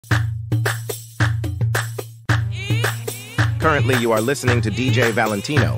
Currently, you are listening to DJ Valentino.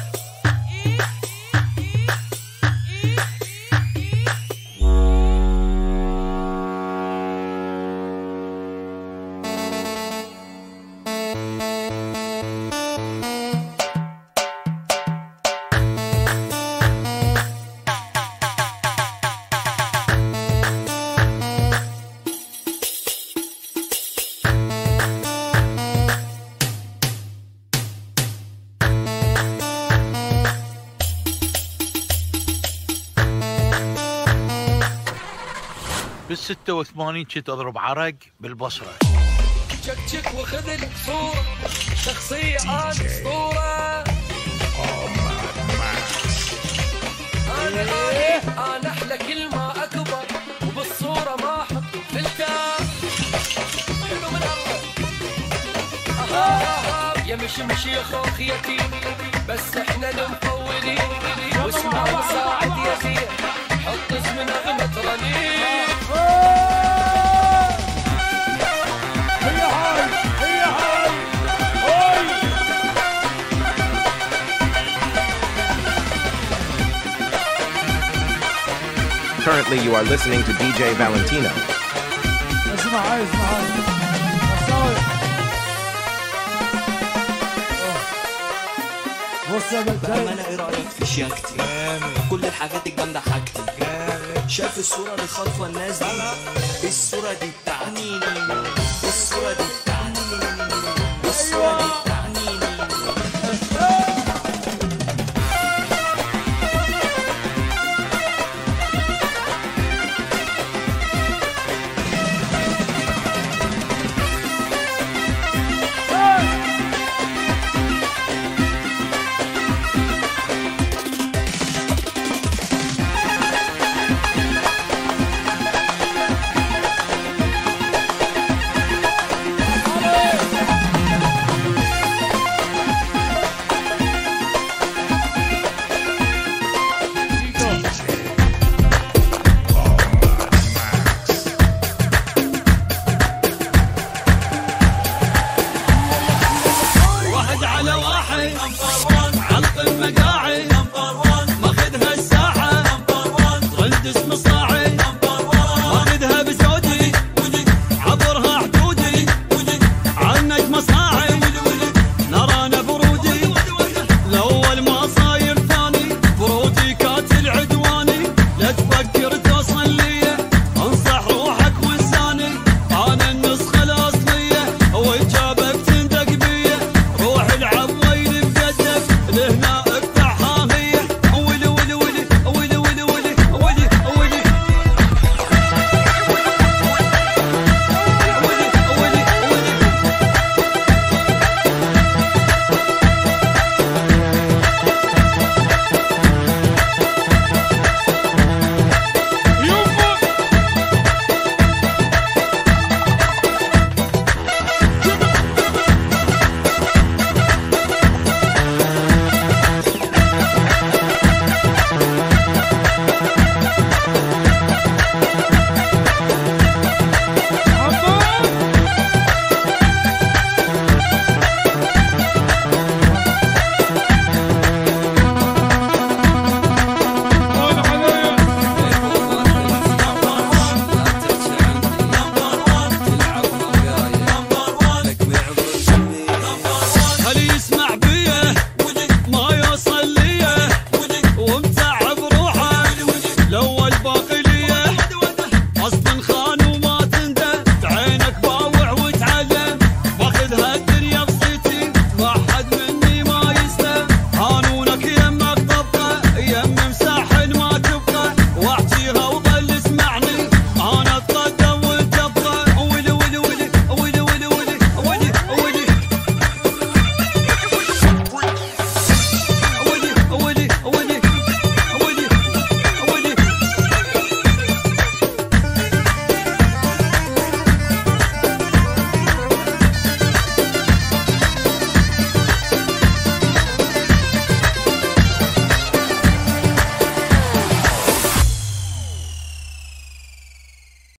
بال 86 كنت اضرب عرق بالبصره شكشك وخذ الصورة شخصية أنا أسطورة أنا أنا أنا أحلى كلمة أكبر وبالصورة ما أحط فلتر حلو من الله آها يا مش مش يا خوخ يتيم بس احنا المفولين واسمع وساعد يا خير حط اسم نغمة رنين Currently, you are listening to DJ Valentino. اسمع هاي اسمع هاي مساوي بص يا بنتين بأمانة ايه رأيك في شياكتي كل الحاجات الجامدة حاجتي شايف الصورة اللي خاطفة الناس دي الصورة دي بتاعتي